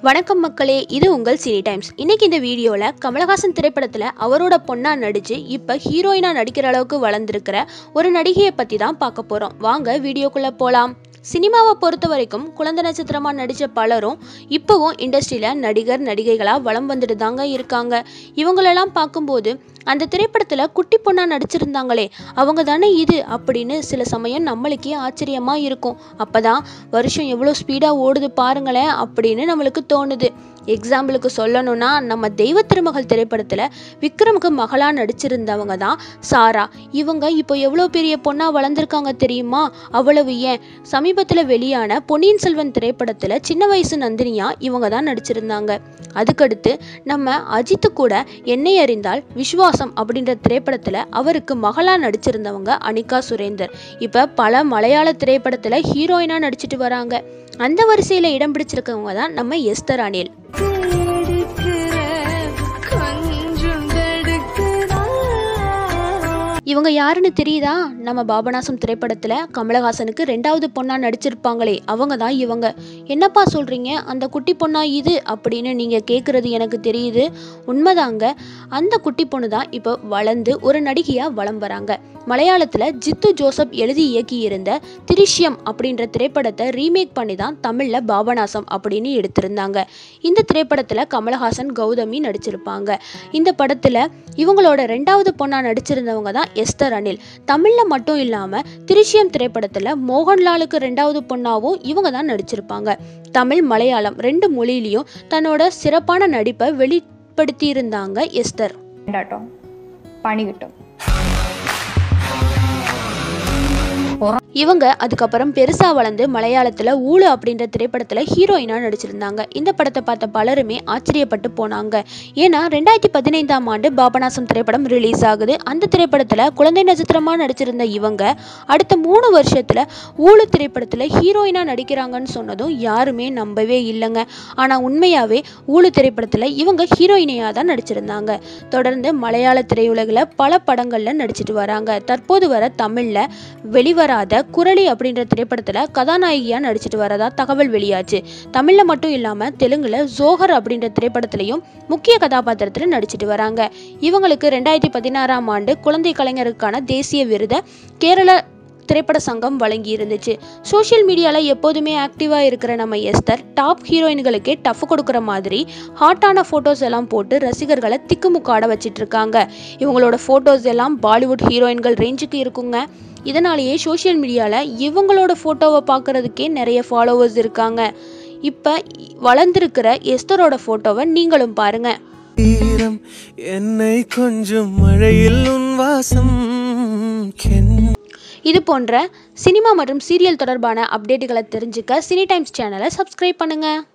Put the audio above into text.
வணக்கம் மக்களே இது உங்கள் சினி டைம்ஸ் இன்னைக்கு இந்த வீடியோவில் கமலஹாசன் திரைப்படத்தில் அவரோட பொண்ணா நடித்து இப்போ ஹீரோயினாக நடிக்கிற அளவுக்கு வளர்ந்துருக்கிற ஒரு நடிகையை பற்றி தான் பார்க்க போகிறோம் வாங்க வீடியோக்குள்ளே போகலாம் சினிமாவை பொறுத்த வரைக்கும் குழந்தை நட்சத்திரமாக நடித்த பலரும் இப்போவும் இண்டஸ்ட்ரியில் நடிகர் நடிகைகளாக வலம் வந்துட்டு தாங்க இருக்காங்க இவங்களெல்லாம் பார்க்கும்போது அந்த திரைப்படத்தில் குட்டி பொண்ணாக நடிச்சிருந்தாங்களே அவங்க தானே இது அப்படின்னு சில சமயம் நம்மளுக்கே ஆச்சரியமாக இருக்கும் அப்போ தான் வருஷம் எவ்வளோ ஸ்பீடாக ஓடுது பாருங்களேன் அப்படின்னு நம்மளுக்கு தோணுது எக்ஸாம்பிளுக்கு சொல்லணும்னா நம்ம தெய்வ திருமகள் திரைப்படத்தில் விக்ரமுக்கு மகளாக நடிச்சிருந்தவங்க தான் சாரா இவங்க இப்போ எவ்வளோ பெரிய பொண்ணாக வளர்ந்துருக்காங்க தெரியுமா அவ்வளவு ஏன் சமீபத்தில் வெளியான பொன்னியின் செல்வன் திரைப்படத்தில் சின்ன வயசு நந்தினியா இவங்க தான் நடிச்சிருந்தாங்க அதுக்கடுத்து நம்ம அஜித்து கூட என்னை அறிந்தால் விஸ்வாசம் அப்படின்ற திரைப்படத்தில் அவருக்கு மகளாக நடிச்சிருந்தவங்க அனிகா சுரேந்தர் இப்போ பல மலையாள திரைப்படத்தில் ஹீரோயினாக நடிச்சிட்டு வராங்க அந்த வரிசையில் இடம் பிடிச்சிருக்கவங்க தான் நம்ம எஸ்தர் அனில் இவங்க யாருன்னு தெரியுதா நம்ம பாபநாசம் திரைப்படத்தில் கமலஹாசனுக்கு ரெண்டாவது பொண்ணா நடிச்சிருப்பாங்களே அவங்க தான் இவங்க என்னப்பா சொல்கிறீங்க அந்த குட்டி பொண்ணா இது அப்படின்னு நீங்கள் கேட்குறது எனக்கு தெரியுது உண்மைதாங்க அந்த குட்டி பொண்ணு தான் இப்போ வளர்ந்து ஒரு நடிகையாக வலம் வராங்க மலையாளத்தில் ஜித்து ஜோசப் எழுதி இயக்கியிருந்த திரிஷ்யம் அப்படின்ற திரைப்படத்தை ரீமேக் பண்ணி தான் தமிழில் பாபநாசம் அப்படின்னு எடுத்திருந்தாங்க இந்த திரைப்படத்தில் கமலஹாசன் கௌதமி நடிச்சிருப்பாங்க இந்த படத்தில் இவங்களோட ரெண்டாவது பொண்ணாக நடிச்சிருந்தவங்க தான் எஸ்தர் அனில் தமிழில் மட்டும் இல்லாமல் திரிஷ்யம் திரைப்படத்தில் மோகன்லாலுக்கு ரெண்டாவது பொண்ணாகவும் இவங்க தான் நடிச்சிருப்பாங்க தமிழ் மலையாளம் ரெண்டு மொழியிலையும் தன்னோட சிறப்பான நடிப்பை வெளிப்படுத்தியிருந்தாங்க எஸ்தர் വേണ്ടാട്ടോ പണി കിട്ടും இவங்க அதுக்கப்புறம் பெருசா வளர்ந்து மலையாளத்துல ஊழு அப்படின்ற திரைப்படத்துல ஹீரோயினா நடிச்சிருந்தாங்க இந்த படத்தை பார்த்த பலருமே ஆச்சரியப்பட்டு போனாங்க ஏன்னா ரெண்டாயிரத்தி பதினைந்தாம் ஆண்டு பாபநாசம் திரைப்படம் ரிலீஸ் ஆகுது அந்த திரைப்படத்துல குழந்தை நட்சத்திரமா நடிச்சிருந்த இவங்க அடுத்த மூணு வருஷத்துல ஊழு திரைப்படத்துல ஹீரோயினா நடிக்கிறாங்கன்னு சொன்னதும் யாருமே நம்பவே இல்லைங்க ஆனா உண்மையாவே ஊழு திரைப்படத்துல இவங்க ஹீரோயினியா தான் நடிச்சிருந்தாங்க தொடர்ந்து மலையாள திரையுலகில் பல படங்கள்ல நடிச்சிட்டு வராங்க தற்போது வர தமிழ்ல வெளிவராத குரளி அப்படின்ற திரைப்படத்துல கதாநாயகியா நடிச்சிட்டு வரதா தகவல் வெளியாச்சு தமிழ்ல மட்டும் இல்லாம தெலுங்குல ஜோஹர் அப்படின்ற திரைப்படத்திலையும் முக்கிய கதாபாத்திரத்துல நடிச்சிட்டு வராங்க இவங்களுக்கு ரெண்டாயிரத்தி பதினாறாம் ஆண்டு குழந்தை கலைஞருக்கான தேசிய விருதை கேரள திரைப்பட சங்கம் வழங்கி இருந்துச்சு சோஷியல் மீடியாவில் எப்போதுமே ஆக்டிவாக இருக்கிற நம்ம எஸ்தர் டாப் ஹீரோயின்களுக்கே டஃப் கொடுக்குற மாதிரி ஹாட்டான ஃபோட்டோஸ் எல்லாம் போட்டு ரசிகர்களை திக்குமுக்காட வச்சிட்டு இருக்காங்க இவங்களோட ஃபோட்டோஸ் எல்லாம் பாலிவுட் ஹீரோயின்கள் ரேஞ்சுக்கு இருக்குங்க இதனாலேயே சோஷியல் மீடியாவில் இவங்களோட ஃபோட்டோவை பார்க்குறதுக்கே நிறைய ஃபாலோவர்ஸ் இருக்காங்க இப்போ வளர்ந்துருக்கிற எஸ்தரோட ஃபோட்டோவை நீங்களும் பாருங்கள் ஈரம் என்னை கொஞ்சம் மழையில் உன் வாசம் கென் இது போன்ற சினிமா மற்றும் சீரியல் தொடர்பான அப்டேட்டுகளை தெரிஞ்சுக்க சினி டைம்ஸ் சேனலை சப்ஸ்கிரைப் பண்ணுங்கள்